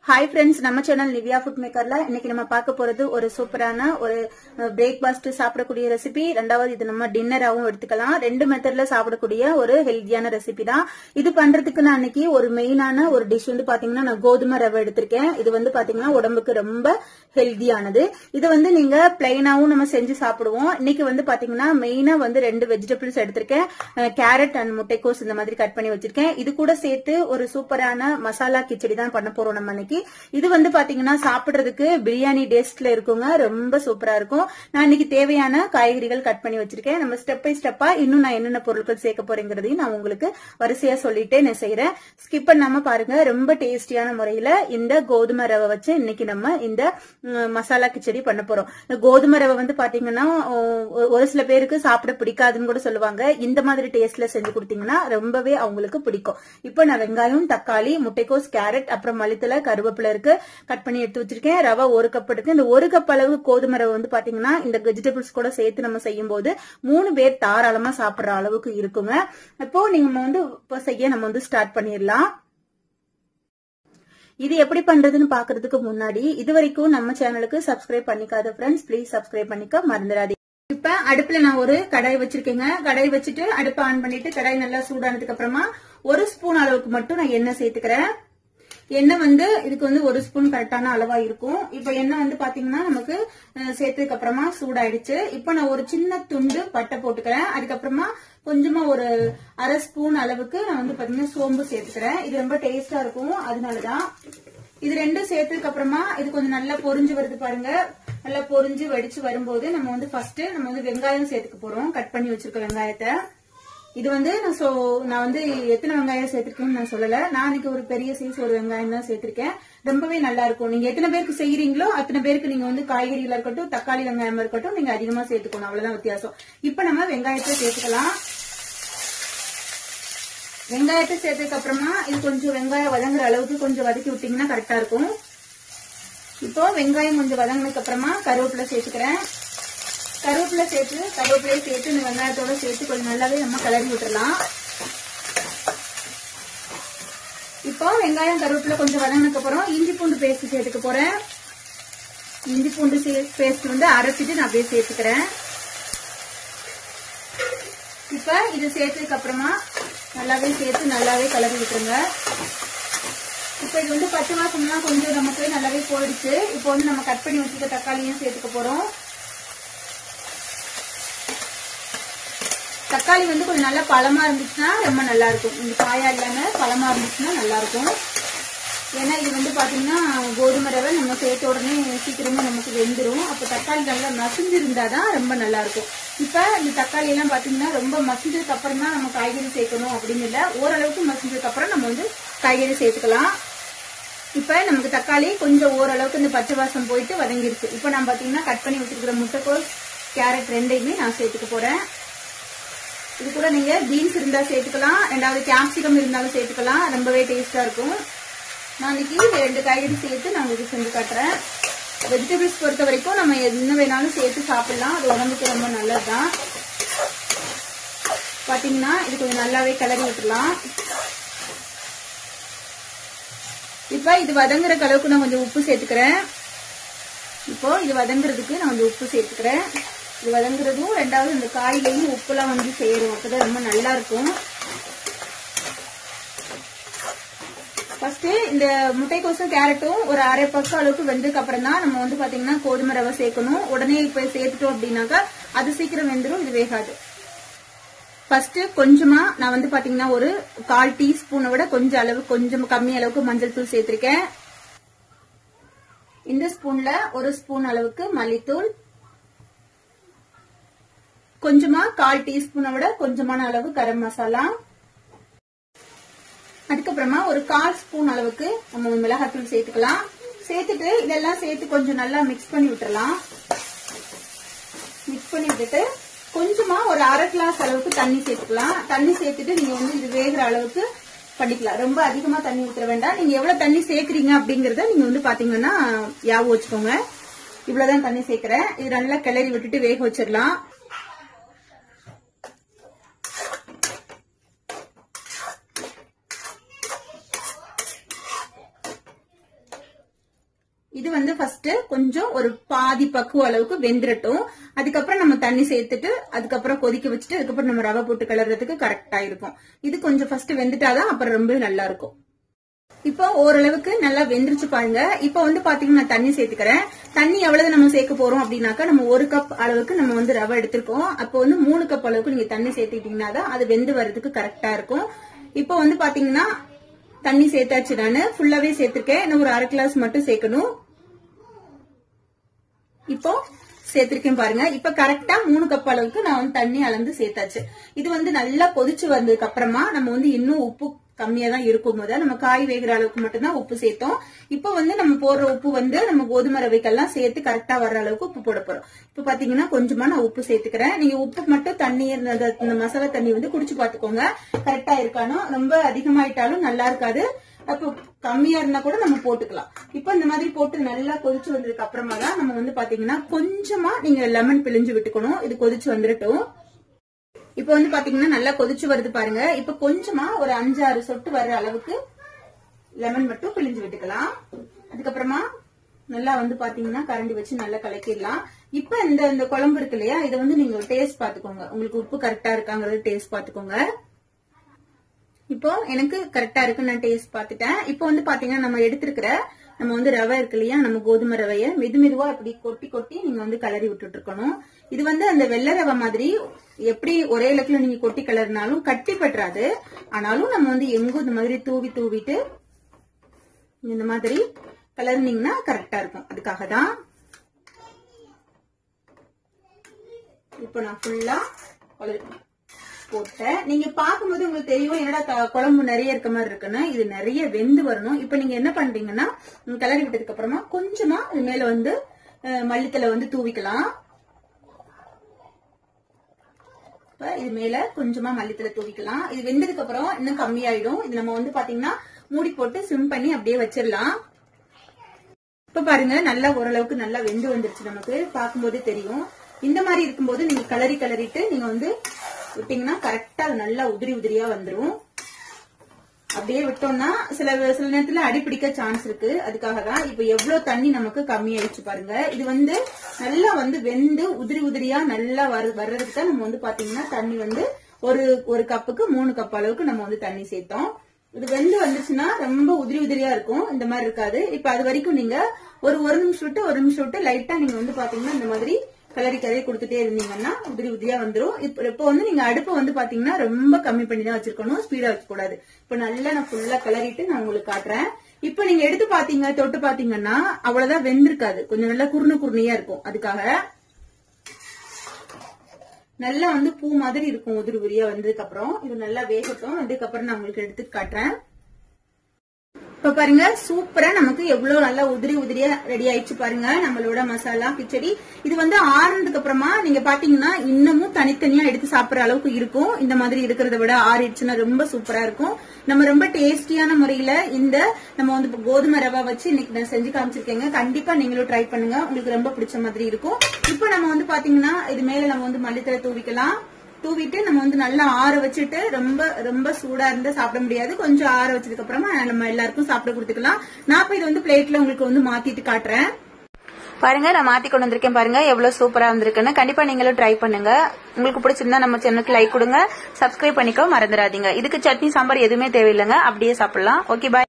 hi friends நம்ம channel Nivya food மேக்கர்ல இன்னைக்கு நம்ம பார்க்க போறது ஒரு சூப்பரான ஒரு பிரேக்பாஸ்ட் சாப்பிடக்கூடிய ரெசிபி ரெண்டாவது இது நம்ம டின்னராகவும் எடுத்துக்கலாம் ரெண்டு மெத்தட்ல சாப்பிடக்கூடிய ஒரு ஹெல்த்தியான ரெசிபி தான் இது பண்றதுக்கு நான் இன்னைக்கு ஒரு மெயினான ஒரு டிஷ் வந்து பாத்தீங்கன்னா நான் கோதுமை ரவை எடுத்திருக்கேன் இது வந்து பாத்தீங்கன்னா உடம்புக்கு ரொம்ப ஹெல்த்தியானது இது வந்து நீங்க பிளைனாவும் நம்ம செஞ்சு சாப்பிடுவோம் இன்னைக்கு வந்து பாத்தீங்கன்னா மெயினா வந்து ரெண்டு வெஜிடபிள்ஸ் எடுத்திருக்கேன் கேரட் அண்ட் முட்டைக்கோஸ் இந்த மாதிரி கட் பண்ணி வச்சிருக்கேன் இது கூட சேர்த்து ஒரு சூப்பரான மசாலா கிச்சடி தான் பண்ண போறோம் நம்ம இன்னைக்கு இது வந்து பாத்தீங்கன்னா சாப்பிடுறதுக்கு பிரியாணி டேஸ்ட்ல இருக்குங்க ரொம்ப சூப்பரா இருக்கும் நான் இன்னைக்கு தேவையான காய்கறிகள் கட் பண்ணி வச்சிருக்கேன் நம்ம ஸ்டெப் பை ஸ்டெப்பா இன்னும் நான் என்னென்ன பொருட்கள் சேர்க்க போறேங்கிறதையும் நான் உங்களுக்கு வரிசையா சொல்லிட்டே நான் செய்யறேன் ஸ்கிப் பண்ணாம பாருங்க ரொம்ப டேஸ்டியான முறையில இந்த கோதுமை ரவை வச்சு இன்னைக்கு நம்ம இந்த ம், மசாலா கிச்சடி பண்ண போறோம் இந்த கோதுமை ரவை வந்து பாத்தீங்கன்னா ஒ- ஒரு சில பேருக்கு சாப்பிட பிடிக்காதுன்னு கூட சொல்லுவாங்க இந்த மாதிரி டேஸ்ட்ல செஞ்சு கொடுத்தீங்கன்னா ரொம்பவே அவங்களுக்கு பிடிக்கும் இப்போ நான் வெங்காயம் தக்காளி முட்டைக்கோஸ் கேரட் அப்புறம் மல்லித்தலை கருவேப்பிலை இருக்கு கட் பண்ணி எடுத்து வச்சிருக்கேன் ரவை ஒரு கப் இருக்கு இந்த ஒரு கப் அளவு கோதுமை ரவை வந்து பாத்தீங்கன்னா இந்த வெஜிடபிள்ஸ் கூட சேர்த்து நம்ம செய்யும் போது மூணு பேர் தாராளமா சாப்பிடுற அளவுக்கு இருக்குங்க இப்போ நீங்க வந்து இப்போ செய்ய நம்ம வந்து ஸ்டார்ட் பண்ணிடலாம் இது எப்படி பண்றதுன்னு பாக்குறதுக்கு முன்னாடி இது வரைக்கும் நம்ம சேனலுக்கு சப்ஸ்கிரைப் பண்ணிக்காத ஃப்ரெண்ட்ஸ் ப்ளீஸ் சப்ஸ்கிரைப் பண்ணிக்க மறந்துடாதீங்க இப்ப அடுப்புல நான் ஒரு கடாய் வச்சிருக்கேங்க கடாய் வச்சுட்டு அடுப்பை ஆன் பண்ணிட்டு கடாய் நல்லா சூடானதுக்கு அப்புறமா ஒரு ஸ்பூன் அளவுக்கு மட்டும் நான் எண்ணெய் சேர்த்துக்கிறேன் எண்ணெய் வந்து இதுக்கு வந்து ஒரு ஸ்பூன் கரெக்டான அளவா இருக்கும் இப்ப எண்ணெய் வந்து பாத்தீங்கன்னா நமக்கு அஹ், சேர்த்ததுக்கு அப்புறமா சூடாயிடுச்சு இப்ப நான் ஒரு சின்ன துண்டு பட்டை போட்டுக்கிறேன் அதுக்கப்புறமா கொஞ்சமா ஒரு அரை ஸ்பூன் அளவுக்கு நான் வந்து பாத்தீங்கன்னா சோம்பு சேர்த்துக்கிறேன் இது ரொம்ப டேஸ்டா இருக்கும் அதனாலதான் இது ரெண்டும் சேர்த்ததுக்கு அப்புறமா இது கொஞ்சம் நல்லா பொரிஞ்சு வருது பாருங்க நல்லா பொரிஞ்சு வடிச்சு வரும்போது நம்ம வந்து ஃபர்ஸ்ட் நம்ம வந்து வெங்காயம் சேர்த்துக்க போறோம் கட் பண்ணி வச்சிருக்க வெங்காயத்தை இது வந்து நான் சோ நான் வந்து எத்தனை வெங்காயம் சேர்த்திருக்கேன்னு நான் சொல்லல நான் இன்னைக்கு ஒரு பெரிய சைஸ் ஒரு வெங்காயம் தான் சேர்த்திருக்கேன் ரொம்பவே நல்லா இருக்கும் நீங்க எத்தனை பேருக்கு செய்யறீங்களோ அத்தனை பேருக்கு நீங்க வந்து காய்கறிகளா இருக்கட்டும் தக்காளி வெங்காயமா இருக்கட்டும் நீங்க அதிகமா சேர்த்துக்கணும் அவ்வளவுதான் வித்தியாசம் இப்ப நம்ம வெங்காயத்தை சேர்த்துக்கலாம் வெங்காயத்தை சேர்த்ததுக்கு அப்புறமா இது கொஞ்சம் வெங்காயம் வதங்குற அளவுக்கு கொஞ்சம் வதக்கி விட்டீங்கன்னா கரெக்டா இருக்கும் இப்போ வெங்காயம் கொஞ்சம் வதங்கினதுக்கு அப்புறமா கருவேப்பிலை சேர்த்துக்கிறேன் கருவேப்பிலை சேர்த்து கருவேப்பிலையை சேர்த்து இந்த வெங்காயத்தோட சேர்த்து கொஞ்சம் நல்லாவே நம்ம கிளறி விட்டுறலாம் இப்போ வெங்காயம் கருவேப்பிலை கொஞ்சம் வதங்கினதுக்கு அப்புறம் இஞ்சி பூண்டு பேஸ்ட் சேர்த்துக்க போறேன் இஞ்சி பூண்டு பேஸ்ட் வந்து அரைச்சிட்டு நான் அப்படியே சேர்த்துக்கிறேன் இப்ப இது சேர்த்ததுக்கு அப்புறமா நல்லாவே சேர்த்து நல்லாவே கலரி விட்டுருங்க இப்ப இது வந்து பச்சை வாசம்லாம் கொஞ்சம் நமக்கு நல்லாவே போயிடுச்சு இப்போ வந்து நம்ம கட் பண்ணி வச்சுக்க தக்காளியும் சேர்த்துக்க போறோம் தக்காளி வந்து கொஞ்சம் நல்லா பழமா இருந்துச்சுன்னா ரொம்ப நல்லா இருக்கும் இந்த காயா இல்லாம பழமா இருந்துச்சுன்னா நல்லா இருக்கும் ஏன்னா இது வந்து பாத்தீங்கன்னா கோதுமை ரவை நம்ம சேர்த்த உடனே சீக்கிரமா நமக்கு வெந்துரும் அப்ப தக்காளி நல்லா மசிஞ்சு இருந்தாதான் ரொம்ப நல்லா இருக்கும் இப்ப இந்த தக்காளி எல்லாம் பாத்தீங்கன்னா ரொம்ப மசிஞ்சதுக்கு அப்புறம் தான் நம்ம காய்கறி சேர்க்கணும் அப்படின்னு இல்ல ஓரளவுக்கு மசிஞ்சதுக்கு அப்புறம் நம்ம வந்து காய்கறி சேர்த்துக்கலாம் இப்ப நமக்கு தக்காளி கொஞ்சம் ஓரளவுக்கு இந்த பச்சை வாசம் போயிட்டு வதங்கிருச்சு இப்ப நான் பாத்தீங்கன்னா கட் பண்ணி வச்சிருக்கிற முட்டைக்கோஸ் கேரட் ரெண்டையுமே நான் சேர்த்துக்க போறேன் இது கூட நீங்க பீன்ஸ் இருந்தா சேர்த்துக்கலாம் ரெண்டாவது கேப்சிகம் இருந்தாலும் சேர்த்துக்கலாம் ரொம்பவே டேஸ்டா இருக்கும் நான் இன்னைக்கு ரெண்டு காய்கறி சேர்த்து நான் உங்களுக்கு செஞ்சு காட்டுறேன் வெஜிடபிள்ஸ் பொறுத்த வரைக்கும் நம்ம என்ன வேணாலும் சேர்த்து சாப்பிடலாம் அது உடம்புக்கு ரொம்ப நல்லதுதான் பாத்தீங்கன்னா இது கொஞ்சம் நல்லாவே கிளறி விட்டுலாம் இப்ப இது வதங்குற அளவுக்கு நான் கொஞ்சம் உப்பு சேர்த்துக்கிறேன் இப்போ இது வதங்குறதுக்கு நான் கொஞ்சம் உப்பு சேர்த்துக்கிறேன் இது வதங்குறதும் ரெண்டாவது இந்த காயிலையும் உப்புலாம் வந்து சேரும் அப்பதான் ரொம்ப நல்லா இருக்கும் ஃபர்ஸ்ட் இந்த முட்டைக்கோசும் கேரட்டும் ஒரு அரை பக்கம் அளவுக்கு வெந்ததுக்கு அப்புறம் தான் நம்ம வந்து பாத்தீங்கன்னா கோதுமை ரவை சேர்க்கணும் உடனே இப்ப சேர்த்துட்டோம் அப்படின்னாக்கா அது சீக்கிரம் வெந்துடும் இது வேகாது ஃபர்ஸ்ட் கொஞ்சமா நான் வந்து பாத்தீங்கன்னா ஒரு கால் டீஸ்பூனை விட கொஞ்சம் அளவு கொஞ்சம் கம்மி அளவுக்கு மஞ்சள் தூள் சேர்த்திருக்கேன் இந்த ஸ்பூன்ல ஒரு ஸ்பூன் அளவுக்கு மல்லித்தூள் கொஞ்சமா கால் டீஸ்பூனை விட கொஞ்சமான அளவு கரம் மசாலா அதுக்கப்புறமா ஒரு கால் ஸ்பூன் அளவுக்கு நம்ம மிளகாத்தூள் சேர்த்துக்கலாம் சேர்த்துட்டு இதெல்லாம் சேர்த்து கொஞ்சம் நல்லா மிக்ஸ் பண்ணி விட்டுறலாம் மிக்ஸ் பண்ணி விட்டுட்டு கொஞ்சமா ஒரு அரை கிளாஸ் அளவுக்கு தண்ணி சேர்த்துக்கலாம் தண்ணி சேர்த்துட்டு நீங்க வந்து இது வேகிற அளவுக்கு பண்ணிக்கலாம் ரொம்ப அதிகமா தண்ணி ஊற்ற வேண்டாம் நீங்க எவ்வளவு தண்ணி சேர்க்கறீங்க அப்படிங்கறத நீங்க வந்து பாத்தீங்கன்னா ஞாபகம் வச்சுக்கோங்க இவ்வளவுதான் தண்ணி சேர்க்கிறேன் இது நல்லா கிளறி விட்டுட்டு வேக வச்சிடலாம் இது வந்து ஃபர்ஸ்ட் கொஞ்சம் ஒரு பாதி பக்குவ அளவுக்கு வெந்துரட்டும் அதுக்கப்புறம் நம்ம தண்ணி சேர்த்துட்டு அதுக்கப்புறம் கொதிக்க வச்சுட்டு அதுக்கப்புறம் நம்ம ரவை போட்டு கிளறதுக்கு கரெக்டா இருக்கும் இது கொஞ்சம் ஃபர்ஸ்ட் வெந்துட்டாதான் அப்புறம் ரொம்ப நல்லா இருக்கும் இப்போ ஓரளவுக்கு நல்லா வெந்துருச்சு பாருங்க இப்போ வந்து பாத்தீங்கன்னா நான் தண்ணி சேர்த்துக்கிறேன் தண்ணி எவ்வளவு நம்ம சேர்க்க போறோம் அப்படின்னாக்கா நம்ம ஒரு கப் அளவுக்கு நம்ம வந்து ரவை எடுத்திருக்கோம் அப்போ வந்து மூணு கப் அளவுக்கு நீங்க தண்ணி சேர்த்துக்கிட்டீங்கன்னா தான் அது வெந்து வர்றதுக்கு கரெக்டா இருக்கும் இப்போ வந்து பாத்தீங்கன்னா தண்ணி சேர்த்தாச்சு நானு ஃபுல்லாவே சேர்த்திருக்கேன் இன்னும் ஒரு அரை கிளாஸ் மட்டும் சேர்க்கணும் இப்போ சேர்த்திருக்கேன் பாருங்க இப்ப கரெக்டா மூணு கப் அளவுக்கு நான் வந்து தண்ணி அளந்து சேர்த்தாச்சு இது வந்து நல்லா கொதிச்சு வந்ததுக்கு அப்புறமா நம்ம வந்து இன்னும் உப்பு கம்மியா தான் இருக்கும் போது நம்ம காய் வேகிற அளவுக்கு மட்டும்தான் உப்பு சேர்த்தோம் இப்போ வந்து நம்ம போடுற உப்பு வந்து நம்ம கோதுமை ரவைக்கெல்லாம் சேர்த்து கரெக்டா வர்ற அளவுக்கு உப்பு போட போறோம் இப்ப பாத்தீங்கன்னா கொஞ்சமா நான் உப்பு சேர்த்துக்கிறேன் நீங்க உப்பு மட்டும் தண்ணி அந்த இந்த மசாலா தண்ணி வந்து குடிச்சு பாத்துக்கோங்க கரெக்டா இருக்கானோ ரொம்ப அதிகமாயிட்டாலும் நல்லா இருக்காது அப்போ கம்மியா இருந்தா கூட நம்ம போட்டுக்கலாம் இப்போ இந்த மாதிரி போட்டு நல்லா கொதிச்சு வந்ததுக்கு அப்புறமா தான் நம்ம வந்து பாத்தீங்கன்னா கொஞ்சமா நீங்க லெமன் பிழிஞ்சு விட்டுக்கணும் இது கொதிச்சு வந்துடட்டும் இப்போ வந்து பாத்தீங்கன்னா நல்லா கொதிச்சு வருது பாருங்க இப்ப கொஞ்சமா ஒரு அஞ்சாறு சொட்டு வர்ற அளவுக்கு லெமன் மட்டும் பிழிஞ்சு விட்டுக்கலாம் அதுக்கப்புறமா நல்லா வந்து பாத்தீங்கன்னா கரண்டி வச்சு நல்லா கலக்கிடலாம் இப்ப இந்த இந்த குழம்பு இருக்கு இல்லையா இதை வந்து நீங்க டேஸ்ட் பாத்துக்கோங்க உங்களுக்கு உப்பு கரெக்டா இருக்காங்கிறது டேஸ்ட் பாத்துக்கோங்க இப்போ எனக்கு கரெக்டா இருக்கு நான் டேஸ்ட் பார்த்துட்டேன் இப்போ வந்து பாத்தீங்கன்னா நம்ம எடுத்திருக்கிற நம்ம வந்து ரவை இருக்கு இல்லையா நம்ம கோதுமை ரவைய மெது மெதுவா இப்படி கொட்டி கொட்டி நீங்க வந்து கிளறி விட்டுட்டு இருக்கணும் இது வந்து அந்த வெள்ளை ரவை மாதிரி எப்படி ஒரே இலக்குல நீங்க கொட்டி கிளறினாலும் கட்டி பற்றாது ஆனாலும் நம்ம வந்து எங்கும் இந்த மாதிரி தூவி தூவிட்டு இந்த மாதிரி கிளறினீங்கன்னா கரெக்டா இருக்கும் அதுக்காக தான் இப்போ நான் ஃபுல்லா போட்டேன் நீங்க பாக்கும்போது உங்களுக்கு தெரியும் என்னடா க- குழம்பு நிறைய இருக்க மாதிரி இருக்குன்னு இது நிறைய வெந்து வரணும் இப்ப நீங்க என்ன பண்றீங்கன்னா உம், கிளறி விட்டதுக்கு அப்புறமா கொஞ்சமா இது மேல வந்து அஹ், மல்லித்தலை வந்து தூவிக்கலாம் இப்ப இது மேல கொஞ்சமா மல்லித்தலை தூவிக்கலாம் இது வெந்ததுக்கு அப்புறம் இன்னும் கம்மியாயிடும் இது நம்ம வந்து பாத்தீங்கன்னா மூடி போட்டு சிம் பண்ணி அப்படியே வச்சிடலாம் இப்ப பாருங்க நல்லா ஓரளவுக்கு நல்லா வெந்து வந்துருச்சு நமக்கு பார்க்கும்போதே தெரியும் இந்த மாதிரி இருக்கும்போது நீங்க கலரி கலரிட்டு நீங்க வந்து விட்டீங்கன்னா கரெக்டா அது நல்லா உதிரி உதிரியா வந்துரும் அப்படியே விட்டோம்னா சில சில நேரத்துல அடி பிடிக்க சான்ஸ் இருக்கு அதுக்காக தான் இப்ப எவ்வளவு தண்ணி நமக்கு கம்மி ஆயிடுச்சு பாருங்க இது வந்து நல்லா வந்து வெந்து உதிரி உதிரியா நல்லா வர வர்றதுக்கு தான் நம்ம வந்து பாத்தீங்கன்னா தண்ணி வந்து ஒரு ஒரு கப்புக்கு மூணு கப் அளவுக்கு நம்ம வந்து தண்ணி சேர்த்தோம் இது வெந்து வந்துச்சுன்னா ரொம்ப உதிரி உதிரியா இருக்கும் இந்த மாதிரி இருக்காது இப்ப அது வரைக்கும் நீங்க ஒரு ஒரு நிமிஷம் விட்டு ஒரு நிமிஷம் விட்டு லைட்டா நீங்க வந்து பாத்தீங்கன்னா இந்த மாதிரி கலரி கலரி கொடுத்துட்டே இருந்தீங்கன்னா உதிரி உதிரியா வந்துரும் இப்ப இப்போ வந்து நீங்க அடுப்பை வந்து பாத்தீங்கன்னா ரொம்ப கம்மி பண்ணி தான் வச்சிருக்கணும் ஸ்பீடா வச்சு கூடாது இப்ப நல்லா நான் ஃபுல்லா கிளறிட்டு நான் உங்களுக்கு காட்டுறேன் இப்ப நீங்க எடுத்து பாத்தீங்க தொட்டு பாத்தீங்கன்னா அவ்வளவுதான் வெந்திருக்காது கொஞ்சம் நல்லா குறுனு குறுனியா இருக்கும் அதுக்காக நல்லா வந்து பூ மாதிரி இருக்கும் உதிரி உதிரியா வந்ததுக்கு அப்புறம் இது நல்லா வேகட்டும் அதுக்கப்புறம் நான் உங்களுக்கு எடுத்து காட்டுறேன் இப்ப பாருங்க சூப்பரா நமக்கு எவ்வளவு நல்லா உதிரி உதிரியா ரெடி ஆயிடுச்சு பாருங்க நம்மளோட மசாலா கிச்சடி இது வந்து ஆறுனதுக்கு அப்புறமா நீங்க பாத்தீங்கன்னா இன்னமும் தனித்தனியா எடுத்து சாப்பிடுற அளவுக்கு இருக்கும் இந்த மாதிரி இருக்கிறத விட ஆறிடுச்சுன்னா ரொம்ப சூப்பரா இருக்கும் நம்ம ரொம்ப டேஸ்டியான முறையில இந்த நம்ம வந்து இப்ப கோதுமை ரவை வச்சு இன்னைக்கு நான் செஞ்சு காமிச்சிருக்கேங்க கண்டிப்பா நீங்களும் ட்ரை பண்ணுங்க உங்களுக்கு ரொம்ப பிடிச்ச மாதிரி இருக்கும் இப்போ நம்ம வந்து பாத்தீங்கன்னா இது மேல நம்ம வந்து மல்லித்தலை தூவிக்கலாம் தூவிட்டு நம்ம வந்து நல்லா ஆற வச்சுட்டு ரொம்ப ரொம்ப சூடா இருந்தா சாப்பிட முடியாது கொஞ்சம் ஆற வச்சதுக்கு அப்புறமா நம்ம எல்லாருக்கும் சாப்பிட கொடுத்துக்கலாம் நான் இப்ப இது வந்து பிளேட்ல உங்களுக்கு வந்து மாத்திட்டு காட்டுறேன் பாருங்க நான் மாத்தி கொண்டு வந்திருக்கேன் பாருங்க எவ்வளவு சூப்பரா வந்திருக்குன்னு கண்டிப்பா நீங்களும் ட்ரை பண்ணுங்க உங்களுக்கு பிடிச்சிருந்தா நம்ம சேனலுக்கு லைக் கொடுங்க சப்ஸ்கிரைப் பண்ணிக்கோ மறந்துடாதீங்க இதுக்கு சட்னி சாம்பார் எதுவுமே தேவையில்லைங்க அப்படியே சாப்பிடலாம் ஓகே பாய்